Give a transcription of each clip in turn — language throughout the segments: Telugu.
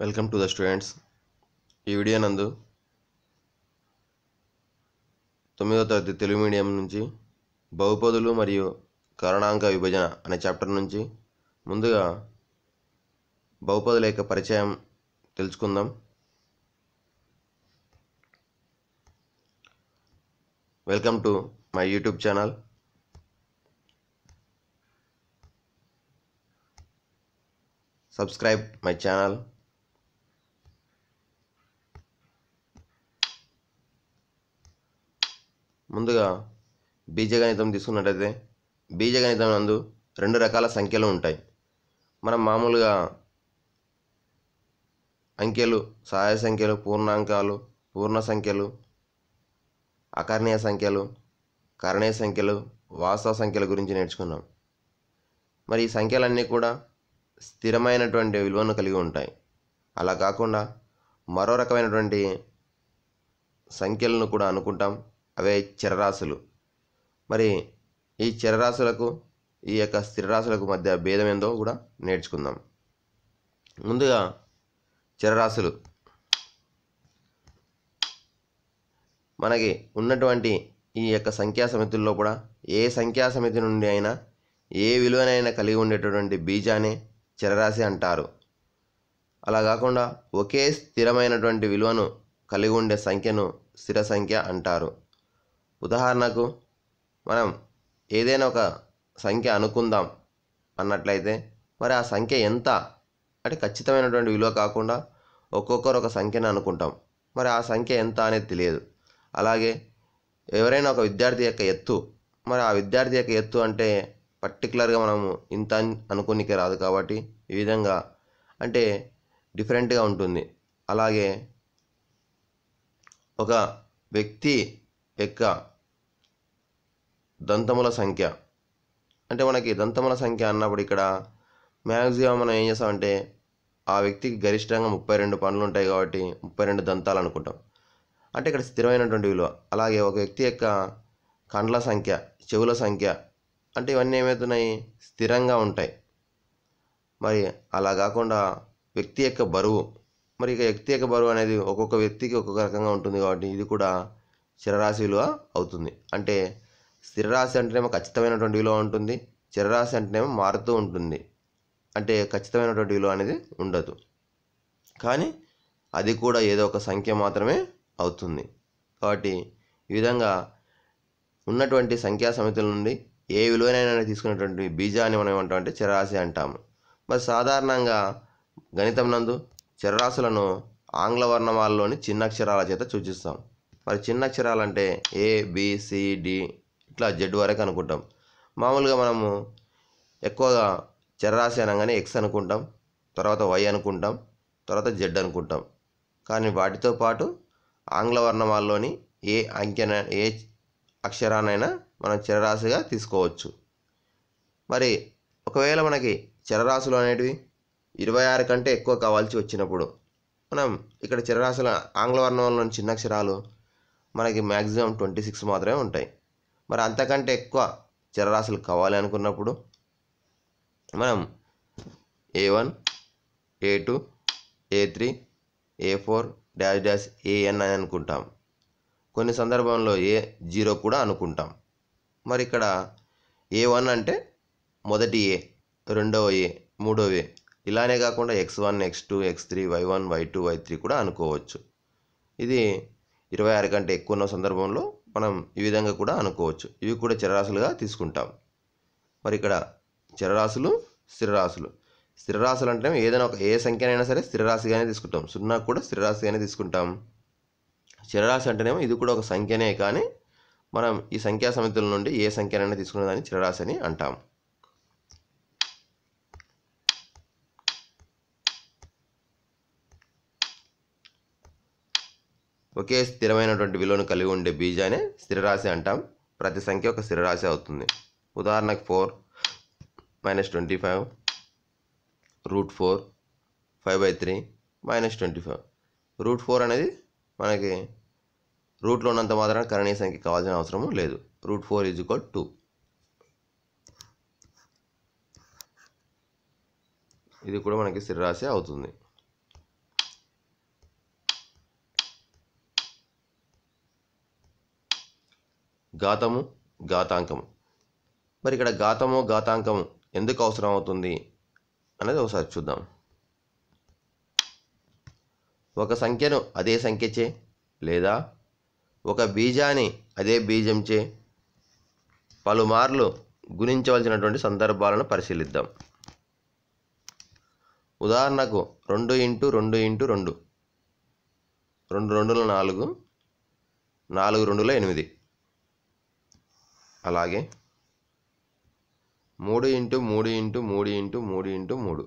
వెల్కమ్ టు ద స్టూడెంట్స్ ఈ వీడియో నందు తొమ్మిదవ తరగతి తెలుగు మీడియం నుంచి బహుపదులు మరియు కరణాంక విభజన అనే చాప్టర్ నుంచి ముందుగా బహుపదుల యొక్క పరిచయం తెలుసుకుందాం welcome to my YouTube channel subscribe my channel ముందుగా బీజగణితం తీసుకున్నట్టయితే బీజగణితం నందు రెండు రకాల సంఖ్యలు ఉంటాయి మనం మామూలుగా అంకెలు సహాయ సంఖ్యలు పూర్ణాంకాలు పూర్ణ సంఖ్యలు అకర్ణీయ సంఖ్యలు కరణీయ సంఖ్యలు వాస్తవ సంఖ్యల గురించి నేర్చుకున్నాం మరి ఈ సంఖ్యలన్నీ కూడా స్థిరమైనటువంటి విలువను కలిగి ఉంటాయి అలా కాకుండా మరో రకమైనటువంటి సంఖ్యలను కూడా అనుకుంటాం అవే చరరాశులు మరి ఈ చరరాశులకు ఈ యొక్క స్థిరరాశులకు మధ్య భేదం ఏందో కూడా నేర్చుకుందాం ముందుగా చరరాశులు మనకి ఉన్నటువంటి ఈ యొక్క సంఖ్యా సమితుల్లో కూడా ఏ సంఖ్యా సమితి నుండి అయినా ఏ విలువనైనా కలిగి ఉండేటటువంటి బీజాన్ని చరరాశి అంటారు అలా కాకుండా ఒకే స్థిరమైనటువంటి విలువను కలిగి ఉండే సంఖ్యను స్థిర సంఖ్య అంటారు ఉదాహరణకు మనం ఏదైనా ఒక సంఖ్య అనుకుందాం అన్నట్లయితే మరి ఆ సంఖ్య ఎంత అంటే ఖచ్చితమైనటువంటి విలువ కాకుండా ఒక్కొక్కరు ఒక సంఖ్యను అనుకుంటాం మరి ఆ సంఖ్య ఎంత అనేది తెలియదు అలాగే ఎవరైనా ఒక విద్యార్థి యొక్క ఎత్తు మరి ఆ విద్యార్థి యొక్క ఎత్తు అంటే పర్టికులర్గా మనము ఇంత అని అనుకోనికే రాదు కాబట్టి ఈ విధంగా అంటే డిఫరెంట్గా ఉంటుంది అలాగే ఒక వ్యక్తి యొక్క దంతముల సంఖ్య అంటే మనకి దంతముల సంఖ్య అన్నప్పుడు ఇక్కడ మ్యాక్సిమం మనం ఏం చేస్తామంటే ఆ వ్యక్తికి గరిష్టంగా ముప్పై రెండు పనులు ఉంటాయి కాబట్టి ముప్పై రెండు దంతాలు అనుకుంటాం అంటే ఇక్కడ స్థిరమైనటువంటి విలువ అలాగే ఒక వ్యక్తి యొక్క కండ్ల సంఖ్య చెవుల సంఖ్య అంటే ఇవన్నీ ఏమవుతున్నాయి స్థిరంగా ఉంటాయి మరి అలా కాకుండా వ్యక్తి యొక్క బరువు మరి ఇక వ్యక్తి యొక్క బరువు అనేది ఒక్కొక్క వ్యక్తికి ఒక్కొక్క రకంగా ఉంటుంది కాబట్టి ఇది కూడా చరరాశి విలువ అవుతుంది అంటే స్థిరరాశి అంటేనేమో ఖచ్చితమైనటువంటి విలువ ఉంటుంది చరరాశి అంటేనేమో మారుతూ ఉంటుంది అంటే ఖచ్చితమైనటువంటి విలువ అనేది ఉండదు కానీ అది కూడా ఏదో ఒక సంఖ్య మాత్రమే అవుతుంది కాబట్టి ఈ విధంగా ఉన్నటువంటి సంఖ్యా సమితుల నుండి ఏ విలువనైనా తీసుకున్నటువంటి బీజాన్ని మనం ఏమంటామంటే చరరాశి అంటాము మరి సాధారణంగా గణితం నందు చరరాశులను ఆంగ్ల వర్ణమాలలోని చిన్న అక్షరాల చేత సూచిస్తాం మరి చిన్న అక్షరాలు అంటే ఏ బి సి డి ఇట్లా జెడ్ వరకు అనుకుంటాం మామూలుగా మనము ఎక్కువగా చరరాశి అనగానే ఎక్స్ అనుకుంటాం తర్వాత వై అనుకుంటాం తర్వాత జెడ్ అనుకుంటాం కానీ వాటితో పాటు ఆంగ్ల వర్ణమాలలోని ఏ అంకెన ఏ అక్షరానైనా మనం చరరాశిగా తీసుకోవచ్చు మరి ఒకవేళ మనకి చరరాశులు అనేటివి ఇరవై ఆరు కంటే ఎక్కువ కావాల్సి వచ్చినప్పుడు మనం ఇక్కడ చరరాశుల ఆంగ్ల వర్ణంలోని చిన్న అక్షరాలు మనకి మ్యాక్సిమం ట్వంటీ సిక్స్ మాత్రమే ఉంటాయి మరి అంతకంటే ఎక్కువ చరరాశులు కావాలి అనుకున్నప్పుడు మనం A one A two A three A four dash dash A N అని అనుకుంటాం కొన్ని సందర్భంలో ఏ జీరో కూడా అనుకుంటాం మరి ఇక్కడ ఏ వన్ అంటే మొదటి ఏ రెండవ ఏ మూడవ ఏ ఇలానే కాకుండా X one X two X three Y one Y two Y three కూడా అనుకోవచ్చు ఇది ఇరవై ఆరు కంటే ఎక్కువ ఉన్న సందర్భంలో మనం ఈ విధంగా కూడా అనుకోవచ్చు ఇవి కూడా చరరాశులుగా తీసుకుంటాం మరి ఇక్కడ చరరాశులు స్థిరరాశులు స్థిరరాశులు అంటే ఏదైనా ఒక ఏ సంఖ్యనైనా సరే స్థిరరాశిగానే తీసుకుంటాం సున్నా కూడా స్థిరరాశిగానే తీసుకుంటాం చరరాశి అంటేనేమో ఇది కూడా ఒక సంఖ్యనే కానీ మనం ఈ సంఖ్యా సమితుల నుండి ఏ సంఖ్యనైనా తీసుకునే దాన్ని చరరాశి అని అంటాం ఒకే స్థిరమైనటువంటి విలువను కలిగి ఉండే బీజానే స్థిరరాశి అంటాం ప్రతి సంఖ్య ఒక స్థిరరాశి అవుతుంది ఉదాహరణకు four minus twenty five root four five by three minus twenty five root four అనేది మనకి రూట్లో ఉన్నంత మాత్రం కరణీయ సంఖ్య కావాల్సిన అవసరం లేదు root four is equal two ఇది కూడా మనకి స్థిరరాశి అవుతుంది ఘాతము ఘాతాంకము మరి ఇక్కడ ఘాతము ఘాతాంకము ఎందుకు అవసరం అవుతుంది అనేది ఒకసారి చూద్దాం ఒక సంఖ్యను అదే సంఖ్యచే లేదా ఒక బీజాన్ని అదే బీజంచే పలుమార్లు గుణించవలసినటువంటి సందర్భాలను పరిశీలిద్దాం ఉదాహరణకు రెండు ఇంటూ రెండు ఇంటూ రెండు రెండు రెండుల నాలుగు నాలుగు రెండుల ఎనిమిది అలాగే మూడు ఇంటూ మూడు ఇంటూ మూడు ఇంటూ మూడు ఇంటూ మూడు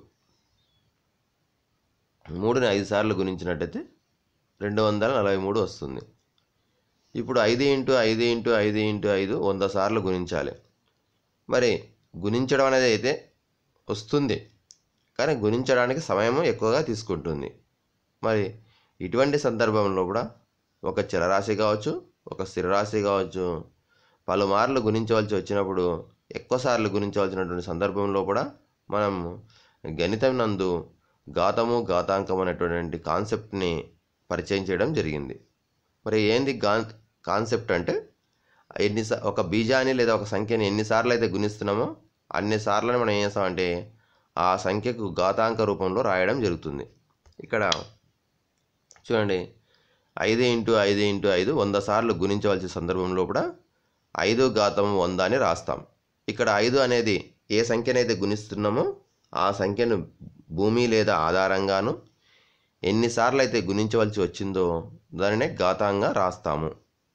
మూడుని ఐదు సార్లు గుణించినట్టయితే రెండు వందల నలభై మూడు వస్తుంది ఇప్పుడు ఐదు ఇంటూ ఐదు ఇంటూ ఐదు ఇంటూ ఐదు వంద సార్లు గుణించాలి మరి గుణించడం అనేది అయితే వస్తుంది కానీ గుణించడానికి సమయం ఎక్కువగా తీసుకుంటుంది మరి ఇటువంటి సందర్భంలో కూడా ఒక చలరాశి కావచ్చు ఒక స్థిరరాశి కావచ్చు పలుమార్లు గుణించవలసి వచ్చినప్పుడు ఎక్కువసార్లు గుణించవలసినటువంటి సందర్భంలో కూడా మనం గణితం నందు ఘాతము ఘాతాంకం అనేటువంటి కాన్సెప్ట్ని పరిచయం చేయడం జరిగింది మరి ఏంది గా కాన్సెప్ట్ అంటే ఎన్ని ఒక బీజాన్ని లేదా ఒక సంఖ్యని ఎన్నిసార్లు అయితే గుణిస్తున్నామో అన్ని సార్లు మనం ఏం చేస్తామంటే ఆ సంఖ్యకు ఘాతాంక రూపంలో రాయడం జరుగుతుంది ఇక్కడ చూడండి ఐదు ఇంటూ ఐదు ఇంటూ ఐదు వంద సార్లు గుణించవలసిన సందర్భంలో కూడా ఐదు ఘాతం వంద అని రాస్తాం ఇక్కడ ఐదు అనేది ఏ సంఖ్యనైతే గుణిస్తున్నామో ఆ సంఖ్యను భూమి లేదా ఆధారంగాను ఎన్నిసార్లు అయితే గుణించవలసి వచ్చిందో దానినే ఘాతాంగా రాస్తాము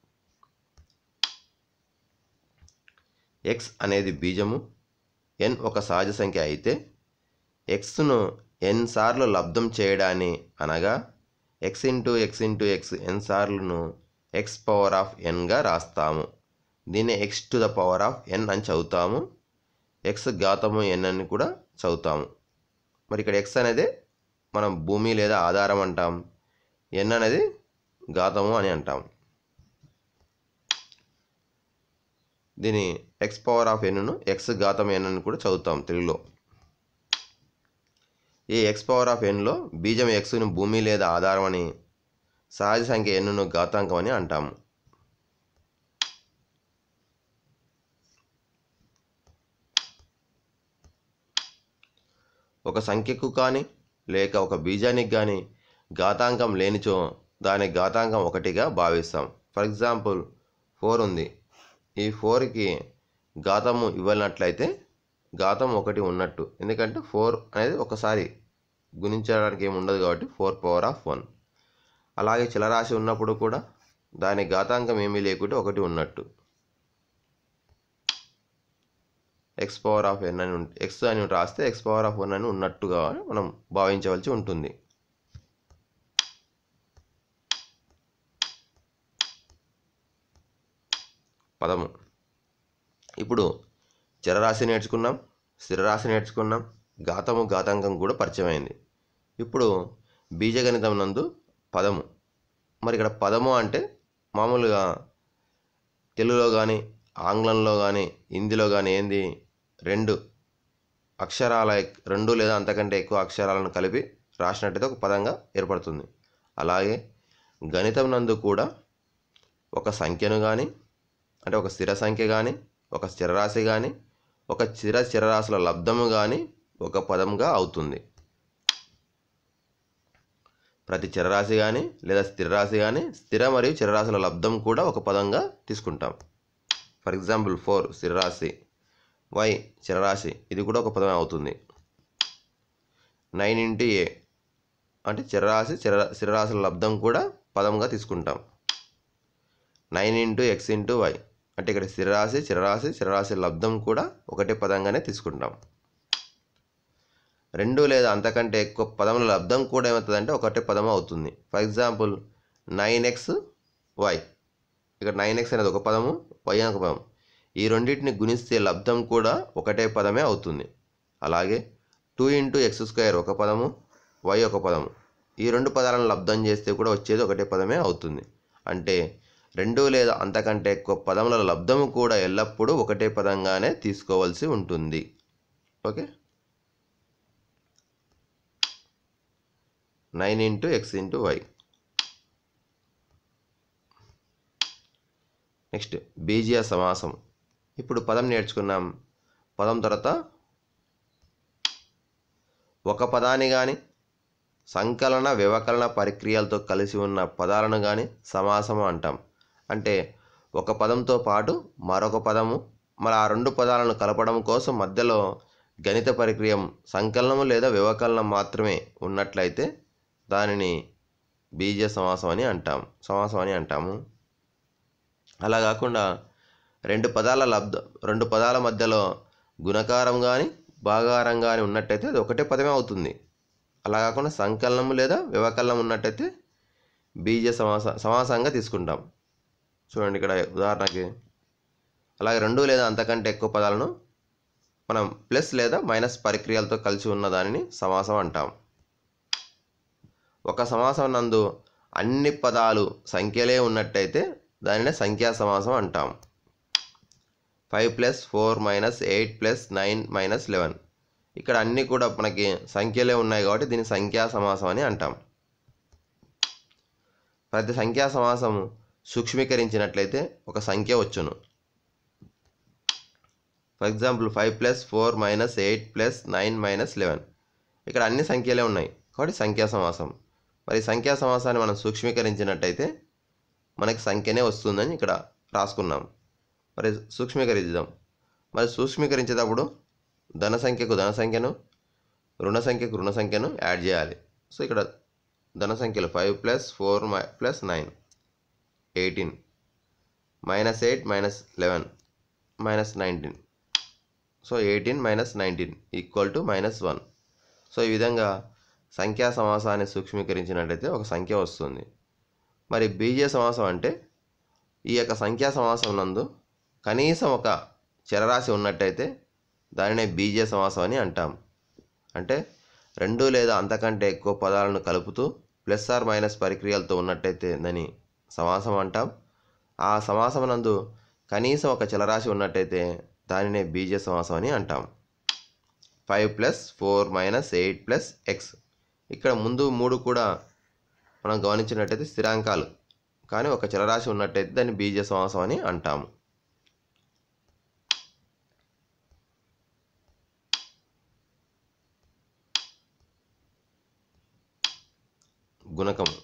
ఎక్స్ అనేది బీజము ఎన్ ఒక సహజ సంఖ్య అయితే ఎక్స్ను ఎన్ సార్లు లబ్ధం చేయడాన్ని అనగా X into X into X N సార్లను ఎక్స్ పవర్ ఆఫ్ ఎన్గా రాస్తాము దీన్ని X to the power of N అని చదువుతాము ఎక్స్ ఘాతము ఎన్ అని కూడా చదువుతాము మరి ఇక్కడ ఎక్స్ అనేది మనం భూమి లేదా ఆధారం అంటాం ఎన్ అనేది ఘాతము అని అంటాం దీని ఎక్స్ పవర్ ఆఫ్ ఎన్ను ఎక్స్ ఘాతం ఎన్ అని కూడా చదువుతాం తెలుగులో ఈ ఎక్స్ పవర్ ఆఫ్ ఎన్లో బీజం ఎక్స్ను భూమి లేదా ఆధారం అని సహజ సంఖ్య ఎన్నును ఘాతాంకం అని అంటాము ఒక సంఖ్యకు కానీ లేక ఒక బీజానికి కానీ ఘాతాంకం లేనిచో దాని ఘాతాంకం ఒకటిగా భావిస్తాం ఫర్ ఎగ్జాంపుల్ ఫోర్ ఉంది ఈ ఫోర్కి ఘాతము ఇవ్వనట్లయితే ఘాతం ఒకటి ఉన్నట్టు ఎందుకంటే ఫోర్ అనేది ఒకసారి గుణించడానికి ఏమి ఉండదు కాబట్టి ఫోర్ పవర్ ఆఫ్ వన్ అలాగే చిలరాశి ఉన్నప్పుడు కూడా దాని ఘాతాంకం ఏమీ లేకుంటే ఒకటి ఉన్నట్టు ఎక్స్ పవర్ ఆఫ్ ఎన్ అని ఎక్స్ అని రాస్తే ఎక్స్ పవర్ ఆఫ్ వన్ అని ఉన్నట్టుగా మనం భావించవలసి ఉంటుంది పదము ఇప్పుడు చరరాశి నేర్చుకున్నాం స్థిరరాశి నేర్చుకున్నాం ఘాతము ఘాతాంకం కూడా పరిచయం అయింది ఇప్పుడు బీజగణితం నందు పదము మరి ఇక్కడ పదము అంటే మామూలుగా తెలుగులో కానీ ఆంగ్లంలో కానీ హిందీలో కానీ ఏంది రెండు అక్షరాల రెండు లేదా అంతకంటే ఎక్కువ అక్షరాలను కలిపి రాసినట్టయితే ఒక పదంగా ఏర్పడుతుంది అలాగే గణితం నందు కూడా ఒక సంఖ్యను కానీ అంటే ఒక స్థిర సంఖ్య కానీ ఒక స్థిరరాశి కానీ ఒక స్థిర స్థిరరాశుల లబ్ధము కానీ ఒక పదంగా అవుతుంది ప్రతి చరరాశి కానీ లేదా స్థిరరాశి కానీ స్థిర మరియు చరరాశుల లబ్ధం కూడా ఒక పదంగా తీసుకుంటాం ఫర్ ఎగ్జాంపుల్ ఫోర్ స్థిరరాశి వై చరరాశి ఇది కూడా ఒక పదం అవుతుంది నైన్ ఇంటూ ఏ అంటే చరరాశి చర స్థిరరాశుల లబ్ధం కూడా పదంగా తీసుకుంటాం nine into X into Y అంటే ఇక్కడ స్థిరరాశి చిరరాశి చిరరాశి లబ్ధం కూడా ఒకటే పదంగానే తీసుకుంటాం రెండు లేదా అంతకంటే ఎక్కువ పదముల లబ్ధం కూడా ఏమవుతుందంటే ఒకటే పదం అవుతుంది for example nine X Y ఇక్కడ నైన్ ఎక్స్ అనేది ఒక పదము వై అని ఒక పదం ఈ రెండింటిని గుణిస్తే లబ్ధం కూడా ఒకటే పదమే అవుతుంది అలాగే టూ ఇంటూ ఎక్స్ స్క్వేర్ ఒక పదము వై ఒక పదము ఈ రెండు పదాలను లబ్ధం చేస్తే కూడా వచ్చేది ఒకటే పదమే అవుతుంది అంటే రెండు లేదా అంతకంటే ఎక్కువ పదముల లబ్ధము కూడా ఎల్లప్పుడూ ఒకటే పదంగానే తీసుకోవాల్సి ఉంటుంది okay nine into X into Y next బీజీయ సమాసం ఇప్పుడు పదం నేర్చుకున్నాం పదం తర్వాత ఒక పదాన్ని కానీ సంకలన వ్యవకలన ప్రక్రియలతో కలిసి ఉన్న పదాలను కానీ సమాసము అంటాం అంటే ఒక పదంతో పాటు మరొక పదము మరి ఆ రెండు పదాలను కలపడం కోసం మధ్యలో గణిత ప్రక్రియ సంకలనము లేదా వ్యవకలనం మాత్రమే ఉన్నట్లయితే దానిని బీజ సమాసం అని అంటాం సమాసం అని అంటాము అలా కాకుండా రెండు పదాల లబ్ధ రెండు పదాల మధ్యలో గుణకారం కానీ భాగారం కానీ ఉన్నట్టయితే అది ఒకటే పదమే అవుతుంది అలా కాకుండా సంకలనం లేదా వ్యవకలనం ఉన్నట్టయితే బీజ సమాస సమాసంగా తీసుకుంటాం చూడండి ఇక్కడ ఉదాహరణకి అలాగే రెండు లేదా అంతకంటే ఎక్కువ పదాలను మనం ప్లస్ లేదా మైనస్ ప్రక్రియలతో కలిసి ఉన్న దానిని సమాసం అంటాం ఒక సమాసం నందు అన్ని పదాలు సంఖ్యలే ఉన్నట్టయితే దానినే సంఖ్యా సమాసం అంటాం five plus four minus eight plus nine minus eleven ఇక్కడ అన్నీ కూడా మనకి సంఖ్యలే ఉన్నాయి కాబట్టి దీన్ని సంఖ్యా సమాసం అని అంటాం ప్రతి సంఖ్యా సమాసం సూక్ష్మీకరించినట్లయితే ఒక సంఖ్య వచ్చును for example five plus four minus eight plus nine minus eleven ఇక్కడ అన్ని సంఖ్యలే ఉన్నాయి కాబట్టి సంఖ్యా సమాసం మరి సంఖ్యా సమాసాన్ని మనం సూక్ష్మీకరించినట్టయితే మనకి సంఖ్యనే వస్తుందని ఇక్కడ రాసుకున్నాం మరి సూక్ష్మీకరిద్దాం మరి సూక్ష్మీకరించేటప్పుడు ధన సంఖ్యకు ధన సంఖ్యను రుణ సంఖ్యకు రుణ సంఖ్యను యాడ్ చేయాలి సో ఇక్కడ ధన సంఖ్యలు five plus four plus nine eighteen minus eight minus eleven minus nineteen so eighteen minus nineteen equal to minus one so ఈ విధంగా సంఖ్యా సమాసాన్ని సూక్ష్మీకరించినట్లయితే ఒక సంఖ్య వస్తుంది మరి బీజ సమాసం అంటే ఈ యొక్క సంఖ్యా సమాసం నందు కనీసం ఒక చరరాశి ఉన్నట్టయితే దానినే బీజ సమాసం అని అంటాం అంటే రెండు లేదా అంతకంటే ఎక్కువ పదాలను కలుపుతూ ప్లస్ ఆర్ మైనస్ ప్రక్రియలతో ఉన్నట్టయితే దాన్ని సమాసం అంటాం ఆ సమాసం నందు కనీసం ఒక చలరాశి ఉన్నట్టయితే దానినే బీజ సమాసం అని అంటాం five plus four minus eight plus X ఇక్కడ ముందు మూడు కూడా మనం గమనించినట్టయితే స్థిరాంకాలు కానీ ఒక చలరాశి ఉన్నట్టయితే దాన్ని బీజ సమాసం అని అంటాము గుణకము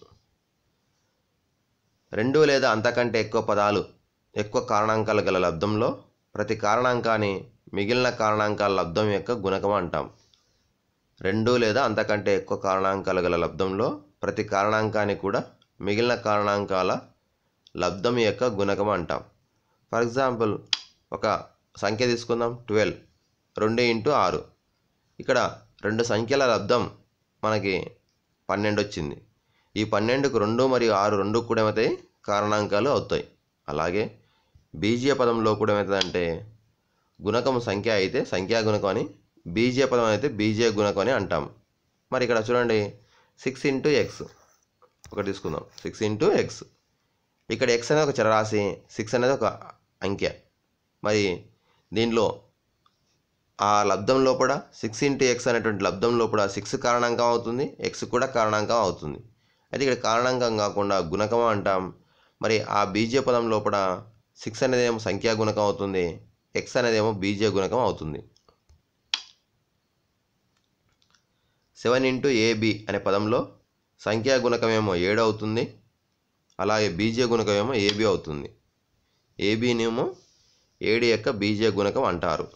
రెండు లేదా అంతకంటే ఎక్కువ పదాలు ఎక్కువ కారణాంకాలు గల లబ్ధంలో ప్రతి కారణాంకాన్ని మిగిలిన కారణాంకాల లబ్ధం యొక్క గుణకం అంటాం రెండు లేదా అంతకంటే ఎక్కువ కారణాంకాలు గల లబ్ధంలో ప్రతి కారణాంకాన్ని కూడా మిగిలిన కారణాంకాల లబ్ధం యొక్క గుణకం అంటాం ఫర్ ఎగ్జాంపుల్ ఒక సంఖ్య తీసుకుందాం ట్వెల్వ్ రెండు ఇంటూ ఆరు ఇక్కడ రెండు సంఖ్యల లబ్ధం మనకి పన్నెండు వచ్చింది ఈ పన్నెండుకు రెండు మరియు ఆరు రెండు కూడా ఏమవుతాయి కారణాంకాలు అవుతాయి అలాగే బీజీయ పదంలో కూడా ఏమవుతుందంటే గుణకం సంఖ్య అయితే సంఖ్యా గుణకం అని బీజీయ పదం అయితే బీజీయ గుణకం అని అంటాం మరి ఇక్కడ చూడండి సిక్స్ ఇంటూ ఎక్స్ ఒకటి తీసుకుందాం సిక్స్ ఇంటూ ఎక్స్ ఇక్కడ ఎక్స్ అనేది ఒక చరరాశి సిక్స్ అనేది ఒక అంకె మరి దీనిలో ఆ లబ్ధం లోపల సిక్స్ ఇంటూ ఎక్స్ అనేటువంటి లబ్ధం లోపల సిక్స్ కారణాంకం అవుతుంది ఎక్స్ కూడా కారణాంకం అవుతుంది అయితే ఇక్కడ కారణాంకం కాకుండా గుణకం అంటాం మరి ఆ బీజ పదం లోపల సిక్స్ అనేది ఏమో సంఖ్యా గుణకం అవుతుంది ఎక్స్ అనేది ఏమో బీజ గుణకం అవుతుంది సెవెన్ ఇంటూ ఏబి అనే పదంలో సంఖ్యా గుణకం ఏమో ఏడు అవుతుంది అలాగే బీజ గుణకం ఏమో ఏబి అవుతుంది ఏబినేమో ఏడు యొక్క బీజ గుణకం అంటారు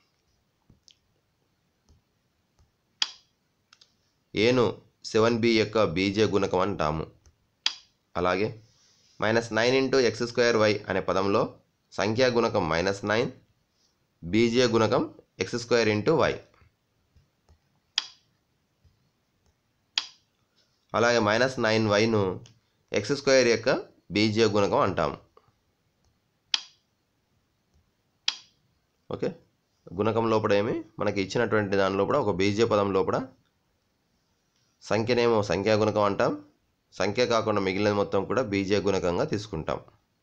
ఏను సెవెన్ బి యొక్క బీజ గుణకం అంటాము అలాగే minus nine into X square Y అనే పదంలో సంఖ్యా గుణకం మైనస్ నైన్ బీజీయ గుణకం ఎక్స్ స్క్వేర్ ఇంటూ వై అలాగే మైనస్ నైన్ వైను ఎక్స్ స్క్వేర్ యొక్క బీజీయ గుణకం అంటాము ఓకే గుణకం లోపల ఏమి మనకి ఇచ్చినటువంటి దాని లోపల ఒక బీజీయ పదం లోపల సంఖ్యనేమో సంఖ్యా గుణకం అంటాం సంఖ్య కాకుండా మిగిలినది మొత్తం కూడా బీజీయ గుణకంగా తీసుకుంటాం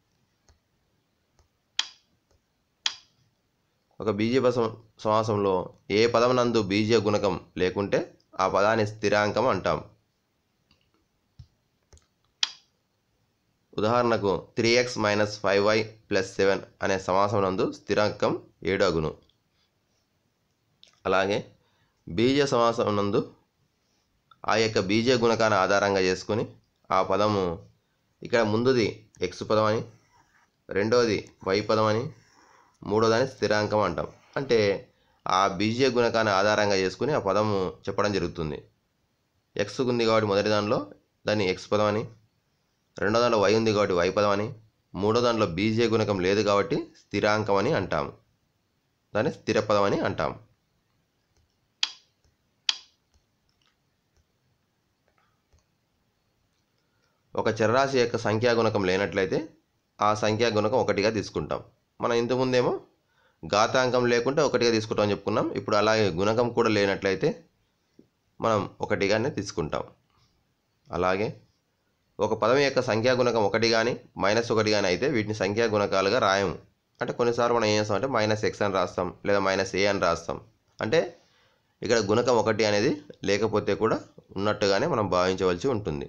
ఒక బీజీయ సమాసంలో ఏ పదం నందు బీజీయ గుణకం లేకుంటే ఆ పదాన్ని స్థిరాంకం అంటాం ఉదాహరణకు three X minus five Y plus seven అనే సమాసం నందు స్థిరాంకం ఏడు అగును అలాగే బీజ సమాసం నందు ఆ యొక్క బీజ గుణకాన్ని ఆధారంగా చేసుకొని ఆ పదము ఇక్కడ ముందుది ఎక్స్ పదం అని రెండవది వై పదం అని మూడోదాన్ని స్థిరాంకం అంటాం అంటే ఆ బీజ గుణకాన్ని ఆధారంగా చేసుకుని ఆ పదము చెప్పడం జరుగుతుంది ఎక్స్ ఉంది కాబట్టి మొదటి దానిలో దాన్ని ఎక్స్ పదం అని రెండో దాంట్లో వై ఉంది కాబట్టి వై పదం అని మూడో దాంట్లో బీజే గుణకం లేదు కాబట్టి స్థిరాంకం అని అంటాము దాన్ని స్థిర పదం అని అంటాం ఒక చరరాశి యొక్క సంఖ్యా గుణకం లేనట్లయితే ఆ సంఖ్యా గుణకం ఒకటిగా తీసుకుంటాం మనం ఇంతకుముందేమో ఘాతాంకం లేకుంటే ఒకటిగా తీసుకుంటాం అని చెప్పుకున్నాం ఇప్పుడు అలాగే గుణకం కూడా లేనట్లయితే మనం ఒకటిగానే తీసుకుంటాం అలాగే ఒక పదం యొక్క సంఖ్యా గుణకం ఒకటి కానీ మైనస్ ఒకటి కానీ అయితే వీటిని సంఖ్యా గుణకాలుగా రాయము అంటే కొన్నిసార్లు మనం ఏం చేస్తాం అంటే మైనస్ ఎక్స్ అని రాస్తాం లేదా మైనస్ ఏ అని రాస్తాం అంటే ఇక్కడ గుణకం ఒకటి అనేది లేకపోతే కూడా ఉన్నట్టుగానే మనం భావించవలసి ఉంటుంది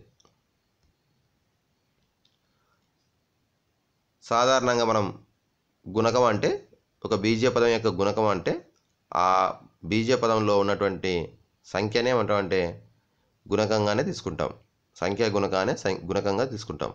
సాధారణంగా మనం గుణకం అంటే ఒక బీజ పదం యొక్క గుణకం అంటే ఆ బీజ పదంలో ఉన్నటువంటి సంఖ్యనే ఏమంటామంటే గుణకంగానే తీసుకుంటాం సంఖ్యా గుణకాన్ని సం గుణకంగా తీసుకుంటాం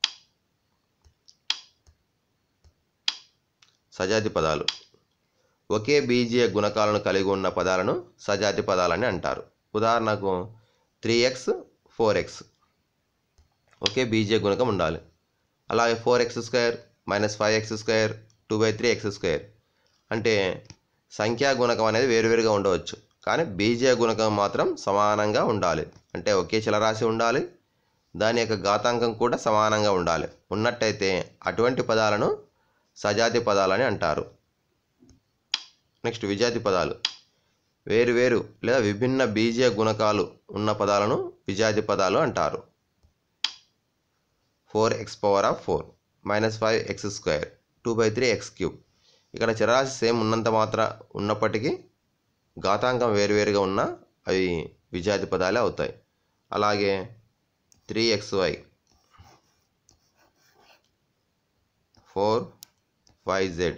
సజాతి పదాలు ఒకే బీజీయ గుణకాలను కలిగి ఉన్న పదాలను సజాతి పదాలని అంటారు ఉదాహరణకు త్రీ ఎక్స్ ఫోర్ ఎక్స్ ఒకే బీజీయ గుణకం ఉండాలి అలాగే four X square minus five X square two by three X square అంటే సంఖ్యా గుణకం అనేది వేరువేరుగా ఉండవచ్చు కానీ బీజీయ గుణకం మాత్రం సమానంగా ఉండాలి అంటే ఒకే చలరాశి ఉండాలి దాని యొక్క ఘాతాంకం కూడా సమానంగా ఉండాలి ఉన్నట్టయితే అటువంటి పదాలను సజాతి పదాలని అంటారు నెక్స్ట్ విజాతి పదాలు వేరు వేరు లేదా విభిన్న బీజీయ గుణకాలు ఉన్న పదాలను విజాతి పదాలు అంటారు four X power of four minus five X square two by three X cube ఇక్కడ చరాశి సేమ్ ఉన్నంత మాత్ర ఉన్నప్పటికీ ఘాతాంకం వేరువేరుగా ఉన్న అవి విజాతి పదాలే అవుతాయి అలాగే three X Y four Y Z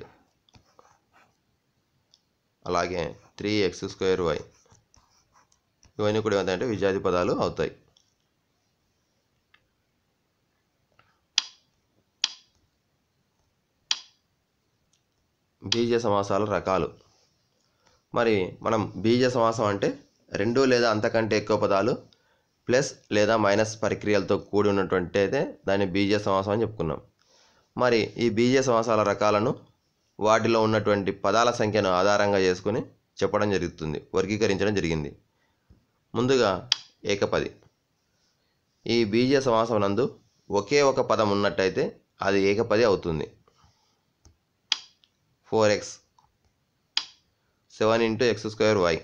అలాగే త్రీ ఎక్స్ స్క్వేర్ వై ఇవన్నీ కూడా ఏమవుతాయంటే విజాతి పదాలు అవుతాయి బీజ సమాసాల రకాలు మరి మనం బీజ సమాసం అంటే రెండు లేదా అంతకంటే ఎక్కువ పదాలు ప్లస్ లేదా మైనస్ ప్రక్రియలతో కూడి ఉన్నటువంటి అయితే దాన్ని బీజ సమాసం అని చెప్పుకున్నాం మరి ఈ బీజ సమాసాల రకాలను వాటిలో ఉన్నటువంటి పదాల సంఖ్యను ఆధారంగా చేసుకుని చెప్పడం జరుగుతుంది వర్గీకరించడం జరిగింది ముందుగా ఏకపది ఈ బీజ సమాసం నందు ఒకే ఒక పదం ఉన్నట్టయితే అది ఏకపది అవుతుంది four X seven into X square Y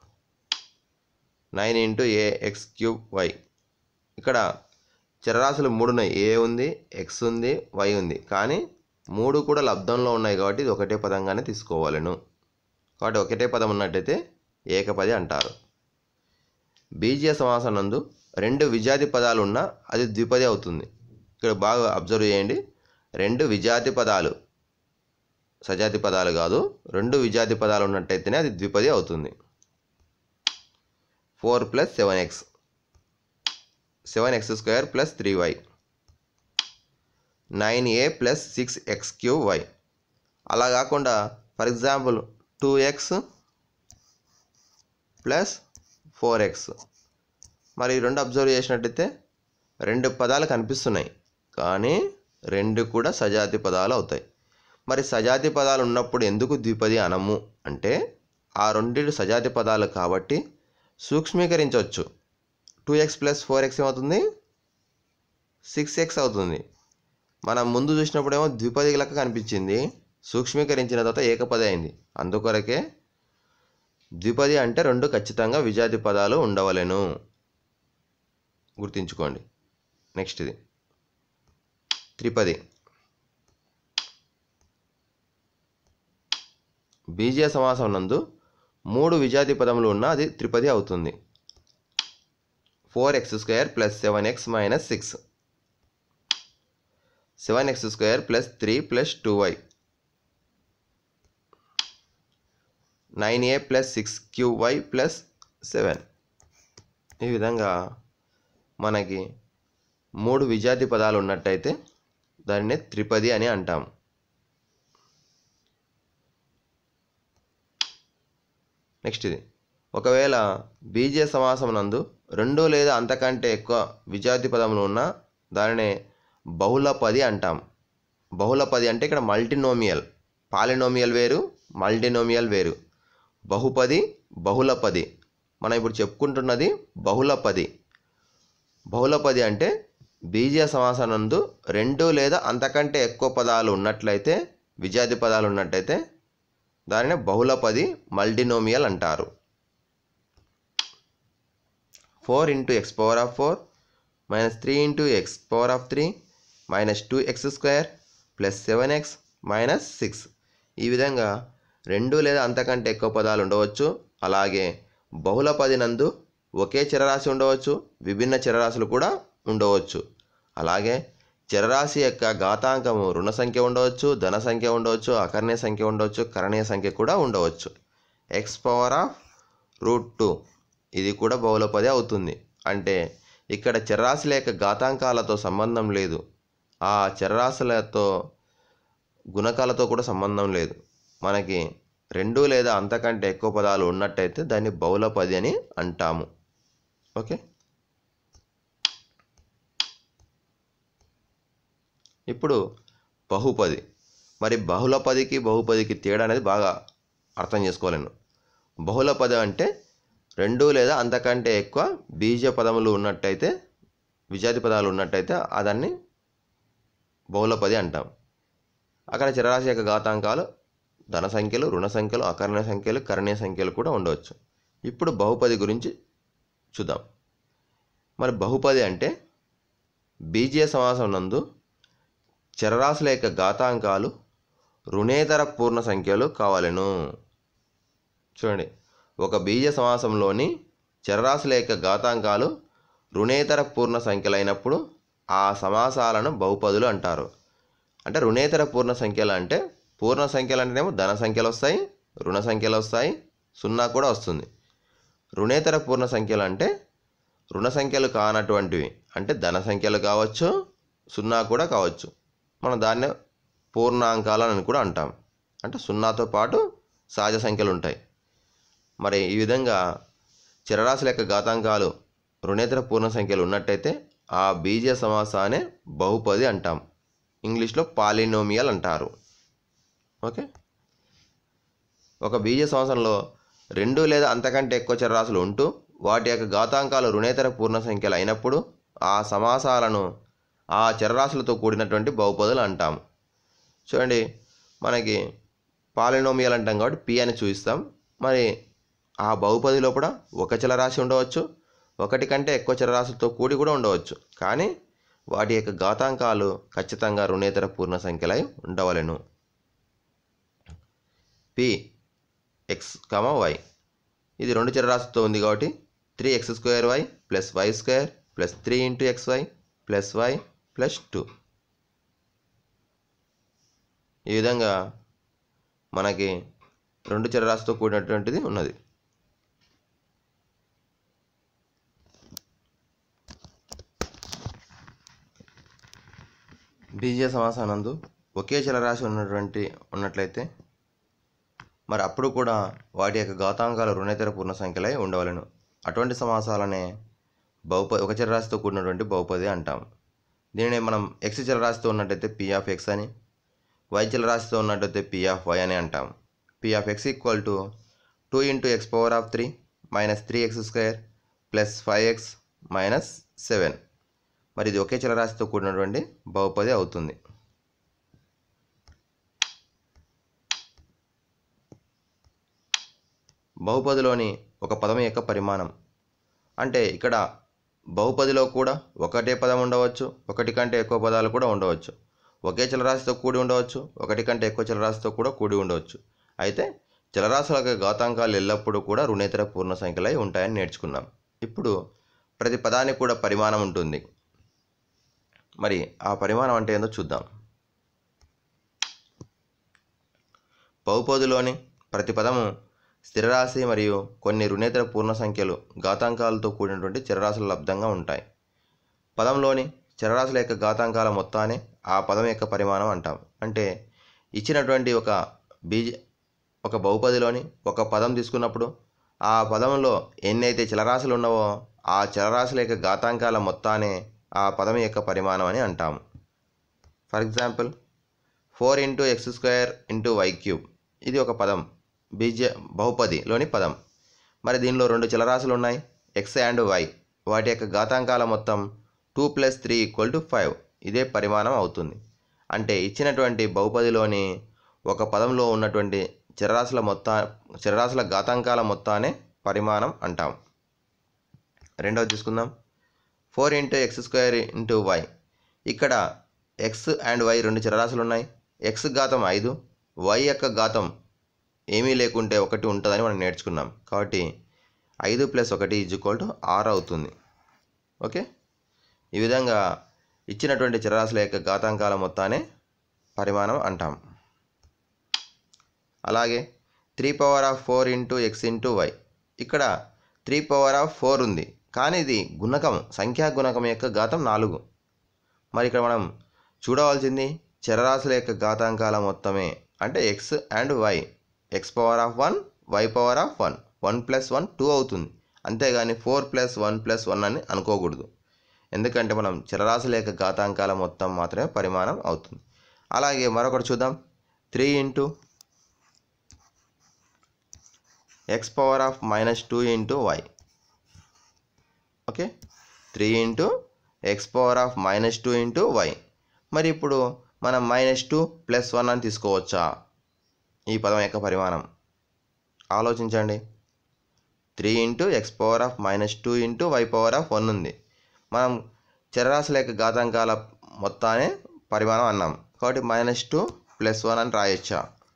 nine into A X cube Y ఇక్కడ చరరాశులు మూడు ఉన్నాయి ఏ ఉంది ఎక్స్ ఉంది వై ఉంది కానీ మూడు కూడా లబ్ధంలో ఉన్నాయి కాబట్టి ఇది ఒకటే పదంగానే తీసుకోవాలను కాబట్టి ఒకటే పదం ఉన్నట్టయితే ఏకపది అంటారు బీజీయ సమాసం నందు రెండు విజాతి పదాలు ఉన్నా అది ద్విపది అవుతుంది ఇక్కడ బాగా అబ్జర్వ్ చేయండి రెండు విజాతి పదాలు సజాతి పదాలు కాదు రెండు విజాతి పదాలు ఉన్నట్టయితేనే అది ద్విపది అవుతుంది four plus seven x seven x square plus three y nine a plus six x q y అలా కాకుండా for example two x plus four x మరి ఈ రెండు అబ్జర్వ్ చేసినట్టయితే రెండు పదాలు కనిపిస్తున్నాయి కానీ రెండు కూడా సజాతి పదాలు అవుతాయి మరి సజాతి పదాలు ఉన్నప్పుడు ఎందుకు ద్విపది అనము అంటే ఆ రెండింటి సజాతి పదాలు కాబట్టి సూక్ష్మీకరించవచ్చు two x plus four x ఏమవుతుంది సిక్స్ ఎక్స్ అవుతుంది మనం ముందు చూసినప్పుడేమో ద్విపది లెక్క కనిపించింది సూక్ష్మీకరించిన తర్వాత ఏకపది అయింది అందుకొరకే ద్విపది అంటే రెండు ఖచ్చితంగా విజాతి పదాలు ఉండవలెను గుర్తుంచుకోండి నెక్స్ట్ ఇది త్రిపది బీజీయ సమాసం నందు మూడు విజాతి పదములు ఉన్న అది త్రిపది అవుతుంది four X square plus seven x minus six seven x square plus three plus two y nine a plus six q y plus seven ఈ విధంగా మనకి మూడు విజాతి పదాలు ఉన్నట్టయితే దానిని త్రిపది అని అంటాం నెక్స్ట్ ఇది ఒకవేళ బీజే సమాసం నందు రెండు లేదా అంతకంటే ఎక్కువ విజాతి పదములు ఉన్న దానినే బహుళపది అంటాం బహుళపది అంటే ఇక్కడ మల్టినోమియల్ పాలినోమియల్ వేరు మల్టినోమియల్ వేరు బహుపది బహుళపది మనం ఇప్పుడు చెప్పుకుంటున్నది బహుళపది బహుళపది అంటే బీజీయ సమాసానందు రెండు లేదా అంతకంటే ఎక్కువ పదాలు ఉన్నట్లయితే విజాతి పదాలు ఉన్నట్టయితే దానిని బహుళపది మల్టినోమియల్ అంటారు four into x power of four minus three into x power of three minus two x square plus seven x minus six ఈ విధంగా రెండు లేదా అంతకంటే ఎక్కువ పదాలు ఉండవచ్చు అలాగే బహుళ పది నందు ఒకే చరరాశి ఉండవచ్చు విభిన్న చరరాశులు కూడా ఉండవచ్చు అలాగే చరరాశి యొక్క ఘాతాంకము రుణ సంఖ్య ఉండవచ్చు ధన సంఖ్య ఉండవచ్చు అకర్ణీయ సంఖ్య ఉండవచ్చు కరణీయ సంఖ్య కూడా ఉండవచ్చు x power of root two ఇది కూడా బహుళపది అవుతుంది అంటే ఇక్కడ చరరాశుల యొక్క ఘాతాంకాలతో సంబంధం లేదు ఆ చరరాశులతో గుణకాలతో కూడా సంబంధం లేదు మనకి రెండు లేదా అంతకంటే ఎక్కువ పదాలు ఉన్నట్టయితే దాన్ని బహుళపది అని అంటాము ఓకే ఇప్పుడు బహుపది మరి బహుళపదికి బహుపదికి తేడా అనేది బాగా అర్థం చేసుకోలేను బహుళపది అంటే రెండు లేదా అంతకంటే ఎక్కువ బీజ పదములు ఉన్నట్టయితే విజాతి పదాలు ఉన్నట్టయితే ఆ దాన్ని బహుళపది అంటాం అక్కడ చరరాశి యొక్క ఘాతాంకాలు ధన సంఖ్యలు రుణ సంఖ్యలు అకర్ణీయ సంఖ్యలు కరణీయ సంఖ్యలు కూడా ఉండవచ్చు ఇప్పుడు బహుపది గురించి చూద్దాం మరి బహుపది అంటే బీజీయ సమాసం నందు చరరాశుల యొక్క ఘాతాంకాలు రుణేతర పూర్ణ సంఖ్యలు కావాలను చూడండి ఒక బీజ సమాసంలోని చరరాశుల యొక్క ఘాతాంకాలు రుణేతర పూర్ణ సంఖ్యలైనప్పుడు ఆ సమాసాలను బహుపదులు అంటారు అంటే రుణేతర పూర్ణ సంఖ్యలు అంటే పూర్ణ సంఖ్యలు అంటేనేమో ధన సంఖ్యలు వస్తాయి రుణ సంఖ్యలు వస్తాయి సున్నా కూడా వస్తుంది రుణేతర పూర్ణ సంఖ్యలు అంటే రుణ సంఖ్యలు కానటువంటివి అంటే ధన సంఖ్యలు కావచ్చు సున్నా కూడా కావచ్చు మనం దాన్నే పూర్ణాంకాలు అని కూడా అంటాం అంటే సున్నాతో పాటు సహజ సంఖ్యలు ఉంటాయి మరి ఈ విధంగా చరరాశుల యొక్క ఘాతాంకాలు రుణేతర పూర్ణ సంఖ్యలు ఉన్నట్టయితే ఆ బీజ సమాసానే బహుపది అంటాం ఇంగ్లీష్లో పాలినోమియల్ అంటారు ఓకే ఒక బీజ సమాసంలో రెండు లేదా అంతకంటే ఎక్కువ చరరాశులు ఉంటూ వాటి యొక్క ఘాతాంకాలు రుణేతర పూర్ణ సంఖ్యలు అయినప్పుడు ఆ సమాసాలను ఆ చరరాశులతో కూడినటువంటి బహుపదులు అంటాం చూడండి మనకి పాలినోమియల్ అంటాం కాబట్టి పి అని చూపిస్తాం మరి ఆ బహుపది లోపల ఒక చలరాశి ఉండవచ్చు ఒకటి కంటే ఎక్కువ చలరాశులతో కూడి కూడా ఉండవచ్చు కానీ వాటి యొక్క ఘాతాంకాలు ఖచ్చితంగా రుణేతర పూర్ణ సంఖ్యలై ఉండవలెను పి ఎక్స్ కమ వై ఇది రెండు చరరాశితో ఉంది కాబట్టి three X square y plus y square plus three into x y plus y plus two ఈ విధంగా మనకి రెండు చరరాశితో కూడినటువంటిది ఉన్నది బీజీయ సమాసానందు ఒకే చలరాశి ఉన్నటువంటి ఉన్నట్లయితే మరి అప్పుడు కూడా వాటి యొక్క ఘాతాంకాలు రుణేతర పూర్ణ సంఖ్యలై ఉండవలను అటువంటి సమాసాలనే బహుపది ఒక చలరాశితో కూడినటువంటి బహుపది అంటాం దీనిని మనం ఎక్స్ చలరాశితో ఉన్నట్టయితే పి ఆఫ్ ఎక్స్ అని వై చలరాశితో ఉన్నట్టయితే పి ఆఫ్ వై అని అంటాం p of x equal to two into x power of three minus three X square plus five x minus seven మరి ఇది ఒకే చలరాశితో కూడినటువంటి బహుపది అవుతుంది బహుపదిలోని ఒక పదం యొక్క పరిమాణం అంటే ఇక్కడ బహుపదిలో కూడా ఒకటే పదం ఉండవచ్చు ఒకటి కంటే ఎక్కువ పదాలు కూడా ఉండవచ్చు ఒకే చలరాశితో కూడి ఉండవచ్చు ఒకటి కంటే ఎక్కువ చలరాశితో కూడా కూడి ఉండవచ్చు అయితే చలరాశుల యొక్క ఘాతాంకాలు ఎల్లప్పుడూ కూడా రుణేతర పూర్ణ సంఖ్యలై ఉంటాయని నేర్చుకున్నాం ఇప్పుడు ప్రతి పదానికి కూడా పరిమాణం ఉంటుంది మరి ఆ పరిమాణం అంటే ఏందో చూద్దాం బహుపదిలోని ప్రతి పదము స్థిరరాశి మరియు కొన్ని రుణేతర పూర్ణ సంఖ్యలు ఘాతాంకాలతో కూడినటువంటి చరరాశుల లబ్ధంగా ఉంటాయి పదంలోని చరరాశుల యొక్క ఘాతాంకాల మొత్తాన్ని ఆ పదం యొక్క పరిమాణం అంటాం అంటే ఇచ్చినటువంటి ఒక బీజ ఒక బహుపదిలోని ఒక పదం తీసుకున్నప్పుడు ఆ పదంలో ఎన్నైతే చలరాశులు ఉన్నావో ఆ చలరాశుల యొక్క ఘాతాంకాల మొత్తాన్ని ఆ పదం యొక్క పరిమాణం అని అంటాము for example four into X square into y cube ఇది ఒక పదం బీజ బహుపదిలోని పదం మరి దీనిలో రెండు చలరాశులు ఉన్నాయి ఎక్స్ అండ్ వై వాటి యొక్క ఘాతాంకాల మొత్తం two plus three equal to five ఇదే పరిమాణం అవుతుంది అంటే ఇచ్చినటువంటి బహుపదిలోని ఒక పదంలో ఉన్నటువంటి చరరాశుల మొత్తా చరరాశుల ఘాతాంకాల మొత్తానే పరిమాణం అంటాం రెండవది తీసుకుందాం four into X square into y ఇక్కడ ఎక్స్ అండ్ వై రెండు చరరాశులు ఉన్నాయి ఎక్స్ ఘాతం ఐదు వై యొక్క ఘాతం ఏమీ లేకుంటే ఒకటి ఉంటుందని మనం నేర్చుకున్నాం కాబట్టి ఐదు ప్లస్ ఒకటి ఈజ్ ఈక్వల్ టు ఆరు అవుతుంది ఓకే ఈ విధంగా ఇచ్చినటువంటి చరరాశుల యొక్క ఘాతాంకాల మొత్తాన్ని పరిమాణం అంటాం అలాగే three power of four into X into y ఇక్కడ త్రీ పవర్ ఆఫ్ ఫోర్ ఉంది కానీ ఇది గుణకం సంఖ్యా గుణకం యొక్క ఘాతం నాలుగు మరి ఇక్కడ మనం చూడవలసింది చరరాశుల యొక్క ఘాతాంకాల మొత్తమే అంటే x and y x power of one y power of one one plus one two అవుతుంది అంతేగాని four plus one plus one అని అనుకోకూడదు ఎందుకంటే మనం చరరాశుల యొక్క ఘాతాంకాల మొత్తం మాత్రమే పరిమాణం అవుతుంది అలాగే మరొకటి చూద్దాం three into x power of minus two into y okay three into x power of minus two into y మరి ఇప్పుడు మనం మైనస్ టూ ప్లస్ వన్ అని తీసుకోవచ్చా ఈ పదం యొక్క పరిమాణం ఆలోచించండి three into x power of minus two into y power of one ఉంది మనం చరరాశుల యొక్క ఘాతాంకాల మొత్తాన్ని పరిమాణం అన్నాం కాబట్టి మైనస్ టూ ప్లస్ వన్ అని రాయొచ్చా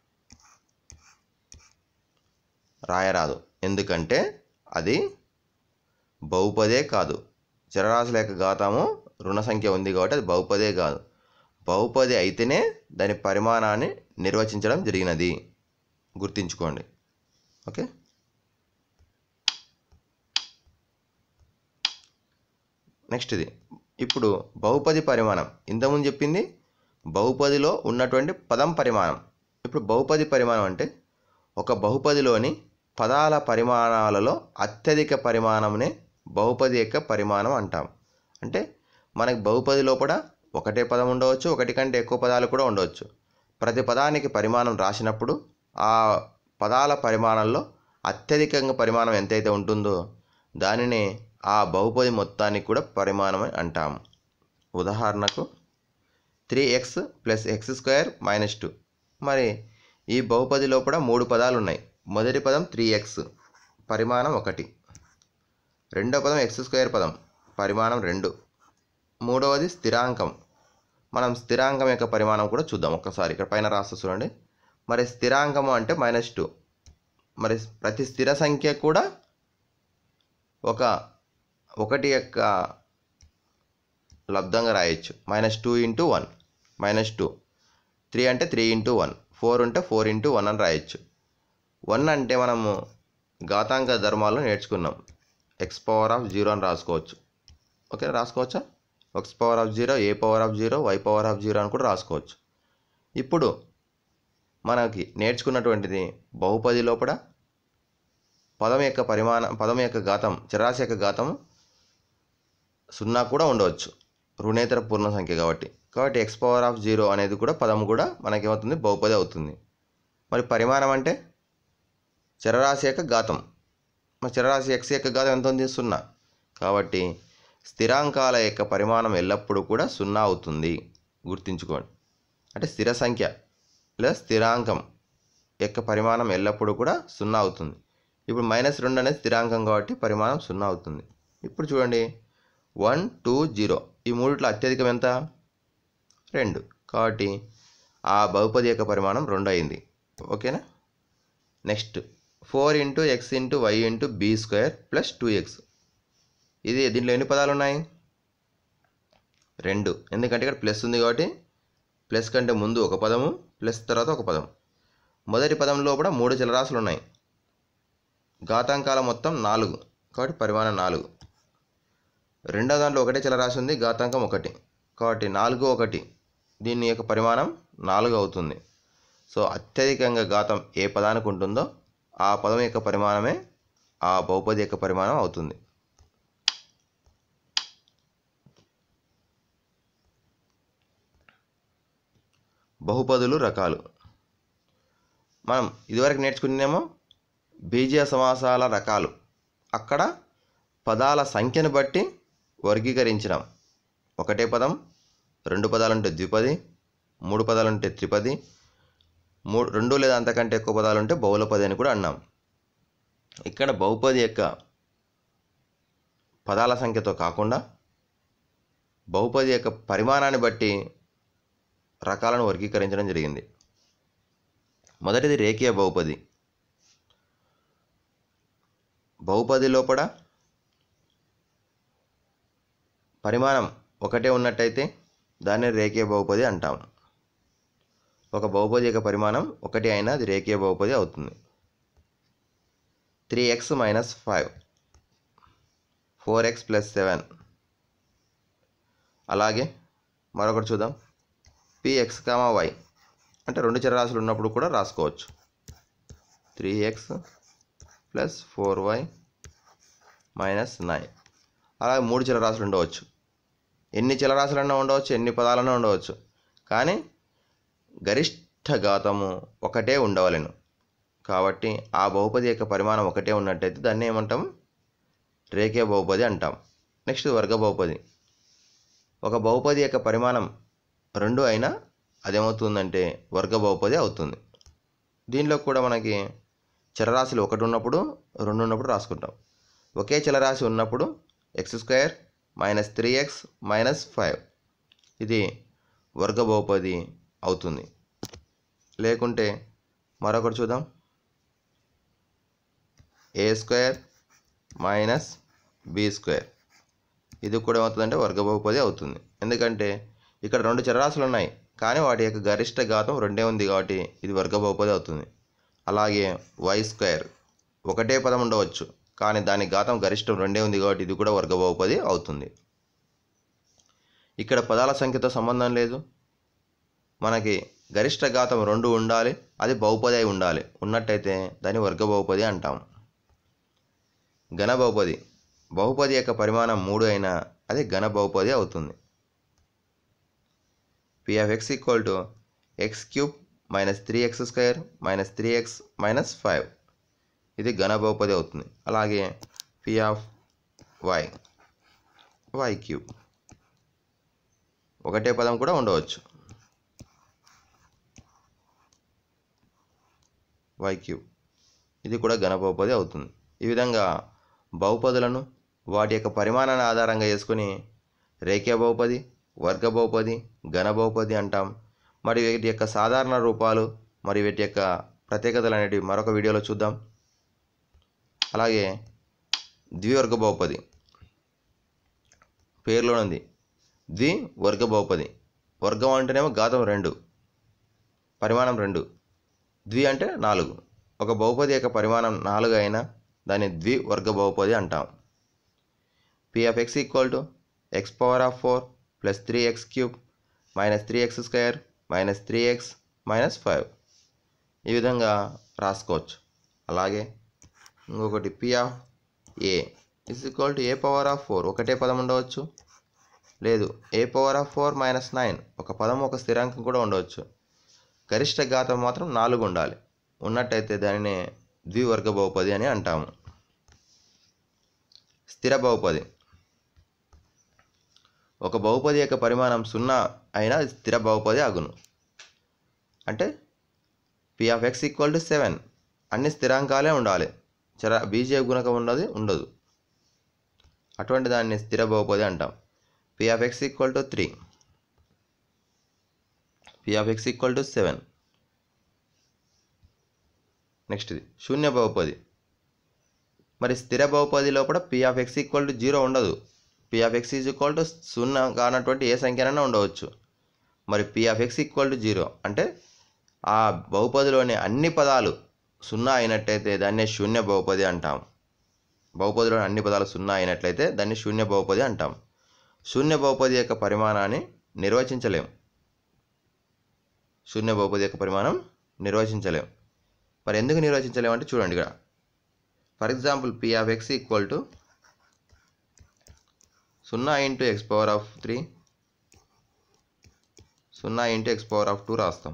రాయరాదు ఎందుకంటే అది బహుపదే కాదు చరరాశుల యొక్క ఘాతము రుణ సంఖ్య ఉంది కాబట్టి అది బహుపదే కాదు బహుపది అయితేనే దాని పరిమాణాన్ని నిర్వచించడం జరిగినది గుర్తుంచుకోండి ఓకే నెక్స్ట్ ఇది ఇప్పుడు బహుపది పరిమాణం ఇంతకుముందు చెప్పింది బహుపదిలో ఉన్నటువంటి పదం పరిమాణం ఇప్పుడు బహుపది పరిమాణం అంటే ఒక బహుపదిలోని పదాల పరిమాణాలలో అత్యధిక పరిమాణంనే బహుపది యొక్క పరిమాణం అంటాం అంటే మనకి బహుపది లోపల ఒకటే పదం ఉండవచ్చు ఒకటి కంటే ఎక్కువ పదాలు కూడా ఉండవచ్చు ప్రతి పదానికి పరిమాణం రాసినప్పుడు ఆ పదాల పరిమాణంలో అత్యధికంగా పరిమాణం ఎంతైతే ఉంటుందో దానిని ఆ బహుపది మొత్తానికి కూడా పరిమాణం అని అంటాము ఉదాహరణకు three x plus x square minus two మరి ఈ బహుపది లోపల మూడు పదాలు ఉన్నాయి మొదటి పదం త్రీ ఎక్స్ పరిమాణం ఒకటి రెండో పదం ఎక్స్ స్క్వేర్ పదం పరిమాణం రెండు మూడవది స్థిరాంకం మనం స్థిరాంకం యొక్క పరిమాణం కూడా చూద్దాం ఒక్కసారి ఇక్కడ పైన రాస్తా చూడండి మరి స్థిరాంకము అంటే మైనస్ టూ మరి ప్రతి స్థిర సంఖ్య కూడా ఒక ఒకటి యొక్క లబ్ధంగా రాయొచ్చు minus two into one minus two three అంటే త్రీ ఇంటూ వన్ ఫోర్ ఉంటే ఫోర్ ఇంటూ వన్ అని రాయొచ్చు వన్ అంటే మనము ఘాతాంక ధర్మాలు నేర్చుకున్నాం ఎక్స్ పవర్ ఆఫ్ జీరో అని రాసుకోవచ్చు ఓకే రాసుకోవచ్చా x power of zero a power of zero y power of zero అని కూడా రాసుకోవచ్చు ఇప్పుడు మనకి నేర్చుకున్నటువంటిది బహుపది లోపల పదం యొక్క పరిమాణం పదం యొక్క ఘాతం చరాశి యొక్క ఘాతం సున్నా కూడా ఉండవచ్చు రుణేతర పూర్ణ సంఖ్య కాబట్టి కాబట్టి ఎక్స్ పవర్ ఆఫ్ జీరో అనేది కూడా పదం కూడా మనకేమవుతుంది బహుపది అవుతుంది మరి పరిమాణం అంటే చరరాశి యొక్క ఘాతం మరి చరరాశి ఎక్స్ యొక్క ఘాతం ఎంత ఉంది సున్నా కాబట్టి స్థిరాంకాల యొక్క పరిమాణం ఎల్లప్పుడూ కూడా సున్నా అవుతుంది గుర్తుంచుకోండి అంటే స్థిర సంఖ్య లేదా స్థిరాంకం యొక్క పరిమాణం ఎల్లప్పుడూ కూడా సున్నా అవుతుంది ఇప్పుడు మైనస్ రెండు అనేది స్థిరాంకం కాబట్టి పరిమాణం సున్నా అవుతుంది ఇప్పుడు చూడండి వన్ టూ జీరో ఈ మూడిట్లో అత్యధికం ఎంత రెండు కాబట్టి ఆ బహుపది యొక్క పరిమాణం రెండు అయింది ఓకేనా next four into X into y into b square plus two x ఇది దీంట్లో ఎన్ని పదాలు ఉన్నాయి రెండు ఎందుకంటే ఇక్కడ ప్లస్ ఉంది కాబట్టి ప్లస్ కంటే ముందు ఒక పదము ప్లస్ తర్వాత ఒక పదం మొదటి పదం లోపల మూడు చలరాశులు ఉన్నాయి ఘాతాంకాల మొత్తం నాలుగు కాబట్టి పరిమాణం నాలుగు రెండో దాంట్లో ఒకటే చలరాశి ఉంది ఘాతాంకం ఒకటి కాబట్టి నాలుగు ఒకటి దీని యొక్క పరిమాణం నాలుగు అవుతుంది సో అత్యధికంగా ఘాతం ఏ పదానికి ఉంటుందో ఆ పదం యొక్క పరిమాణమే ఆ బహుపది యొక్క పరిమాణం అవుతుంది బహుపదులు రకాలు మనం ఇదివరకు నేర్చుకునేమో బీజీయ సమాసాల రకాలు అక్కడ పదాల సంఖ్యను బట్టి వర్గీకరించినాం ఒకటే పదం రెండు పదాలుంటే ద్విపది మూడు పదాలుంటే త్రిపది మూడు రెండు లేదా అంతకంటే ఎక్కువ పదాలు ఉంటే బహుళపది అని కూడా అన్నాం ఇక్కడ బహుపది యొక్క పదాల సంఖ్యతో కాకుండా బహుపది యొక్క పరిమాణాన్ని బట్టి రకాలను వర్గీకరించడం జరిగింది మొదటిది రేఖీయ బహుపది బహుపది లోపల పరిమాణం ఒకటే ఉన్నట్టయితే దాన్ని రేఖీయ బహుపది అంటాం ఒక బహుపది యొక్క పరిమాణం ఒకటి అయినా అది రేఖీయ బహుపది అవుతుంది three X minus five four x plus seven అలాగే మరొకటి చూద్దాం పిఎక్స్ కామా వై అంటే రెండు చరరాశులు ఉన్నప్పుడు కూడా రాసుకోవచ్చు three x plus four y minus nine అలాగే మూడు చలరాశులు ఉండవచ్చు ఎన్ని చలరాశులన్నా ఉండవచ్చు ఎన్ని పదాలన్నా ఉండవచ్చు కానీ గరిష్ట ఘాతము ఒకటే ఉండవలెను కాబట్టి ఆ బహుపది యొక్క పరిమాణం ఒకటే ఉన్నట్టయితే దాన్ని ఏమంటాం రేఖీయ బహుపది అంటాం నెక్స్ట్ వర్గ బహుపది ఒక బహుపది యొక్క పరిమాణం రెండు అయినా అదేమవుతుందంటే వర్గ బహుపది అవుతుంది దీనిలో కూడా మనకి చలరాశులు ఒకటి ఉన్నప్పుడు రెండు ఉన్నప్పుడు రాసుకుంటాం ఒకే చలరాశి ఉన్నప్పుడు x square minus three X minus five ఇది వర్గ బహుపది అవుతుంది లేకుంటే మరొకటి చూద్దాం a square minus b square ఇది కూడా ఏమవుతుందంటే వర్గ బహుపది అవుతుంది ఎందుకంటే ఇక్కడ రెండు చరరాశులు ఉన్నాయి కానీ వాటి యొక్క గరిష్ట ఘాతం రెండే ఉంది కాబట్టి ఇది వర్గ బహుపది అవుతుంది అలాగే వై స్క్వేర్ ఒకటే పదం ఉండవచ్చు కానీ దాని ఘాతం గరిష్టం రెండే ఉంది కాబట్టి ఇది కూడా వర్గ బహుపది అవుతుంది ఇక్కడ పదాల సంఖ్యతో సంబంధం లేదు మనకి గరిష్ట ఘాతం రెండు ఉండాలి అది బహుపది అయి ఉండాలి ఉన్నట్టయితే దాన్ని వర్గ బహుపది అంటాం ఘన బహుపది బహుపది యొక్క పరిమాణం మూడు అయినా అది ఘన బహుపది అవుతుంది p of x equal to x cube minus three X square minus three X minus five ఇది ఘన బహుపది అవుతుంది అలాగే p of y y cube ఒకటే పదం కూడా ఉండవచ్చు వై క్యూబ్ ఇది కూడా ఘన బహుపది అవుతుంది ఈ విధంగా బహుపదులను వాటి యొక్క పరిమాణాన్ని ఆధారంగా చేసుకొని రేఖీయ బహుపది వర్గ బహుపది ఘన బహుపది అంటాం మరి వీటి యొక్క సాధారణ రూపాలు మరి వీటి యొక్క ప్రత్యేకతలు అనేటివి మరొక వీడియోలో చూద్దాం అలాగే ద్వివర్గ బహుపది పేరులో ఉంది ద్వి వర్గ బహుపది వర్గం అంటేనేమో ఘాతం రెండు పరిమాణం రెండు ద్వి అంటే నాలుగు ఒక బహుపది యొక్క పరిమాణం నాలుగు అయినా దాన్ని ద్వి వర్గ బహుపది అంటాం p of x equal to x power of four plus three X cube minus three X square minus three X minus five ఈ విధంగా రాసుకోవచ్చు అలాగే ఇంకొకటి p of a is equal to a power of four ఒకటే పదం ఉండవచ్చు లేదు a power of four minus nine ఒక పదం ఒక స్థిరాంకం కూడా ఉండవచ్చు గరిష్ట ఘాతం మాత్రం నాలుగు ఉండాలి ఉన్నట్టయితే దానిని ద్వివర్గ బహుపది అని అంటాము స్థిర బహుపది ఒక బహుపది యొక్క పరిమాణం సున్నా అయినా అది స్థిర బహుపది అగును అంటే p of x equal to seven అన్ని స్థిరాంకాలే ఉండాలి చర బీజీయ గుణకం ఉన్నది ఉండదు అటువంటి దాన్ని స్థిర బహుపది అంటాం p of x equal to three p of x equal to seven next ఇది శూన్య బహుపది మరి స్థిర బహుపది లోపల p of x equal to zero ఉండదు p of x is equal to సున్నా కానటువంటి ఏ సంఖ్యనైనా ఉండవచ్చు మరి p of x equal to zero అంటే ఆ బహుపదిలోని అన్ని పదాలు సున్నా అయినట్టయితే దాన్నే శూన్య బహుపది అంటాం బహుపదిలోని అన్ని పదాలు సున్నా అయినట్లయితే దాన్ని శూన్య బహుపది అంటాం శూన్య బహుపది యొక్క పరిమాణాన్ని నిర్వచించలేం శూన్య బహుపది యొక్క పరిమాణం నిర్వచించలేం మరి ఎందుకు నిర్వచించలేమంటే చూడండి ఇక్కడ for example p of x equal to సున్నా into x power of three సున్నా into x power of two రాస్తాం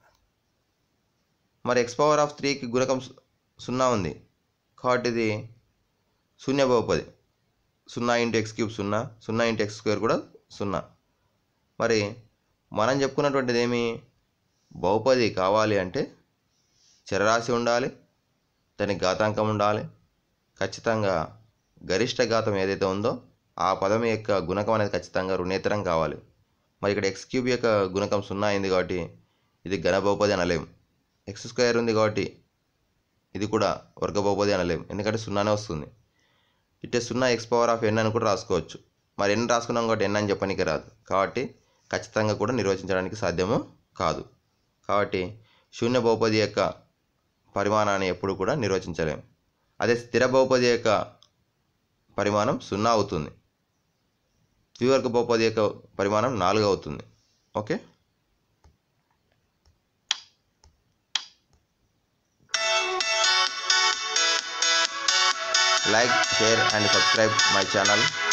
మరి ఎక్స్ పవర్ ఆఫ్ త్రీకి గుణకం సు- సున్నా ఉంది కాబట్టి ఇది శూన్య బహుపది సున్నా ఇంటూ ఎక్స్ క్యూబ్ సున్నా సున్నా ఇంటూ ఎక్స్ స్క్వేర్ కూడా సున్నా మరి మనం చెప్పుకున్నటువంటిది ఏమి బహుపది కావాలి అంటే చరరాశి ఉండాలి దానికి ఘాతాంకం ఉండాలి ఖచ్చితంగా గరిష్ట ఘాతం ఏదైతే ఉందో ఆ పదం యొక్క గుణకం అనేది ఖచ్చితంగా రుణేతరం కావాలి మరి ఇక్కడ ఎక్స్ క్యూబ్ యొక్క గుణకం సున్నా అయింది కాబట్టి ఇది ఘన బహుపది అనలేం ఎక్స్ స్క్వేర్ ఉంది కాబట్టి ఇది కూడా వర్గ బహుపది అనలేం ఎందుకంటే సున్నానే వస్తుంది ఇట్టే సున్నా ఎక్స్ పవర్ ఆఫ్ ఎన్ అని కూడా రాసుకోవచ్చు మరి ఎన్ రాసుకున్నాం కాబట్టి ఎన్ అని చెప్పనీకి రాదు కాబట్టి ఖచ్చితంగా కూడా నిర్వచించడానికి సాధ్యము కాదు కాబట్టి శూన్య బహుపది యొక్క పరిమాణాన్ని ఎప్పుడు కూడా నిర్వచించలేం అదే స్థిర బహుపది యొక్క పరిమాణం సున్నా అవుతుంది ద్వివర్గ బహుపది యొక్క పరిమాణం నాలుగు అవుతుంది okay like share and subscribe my channel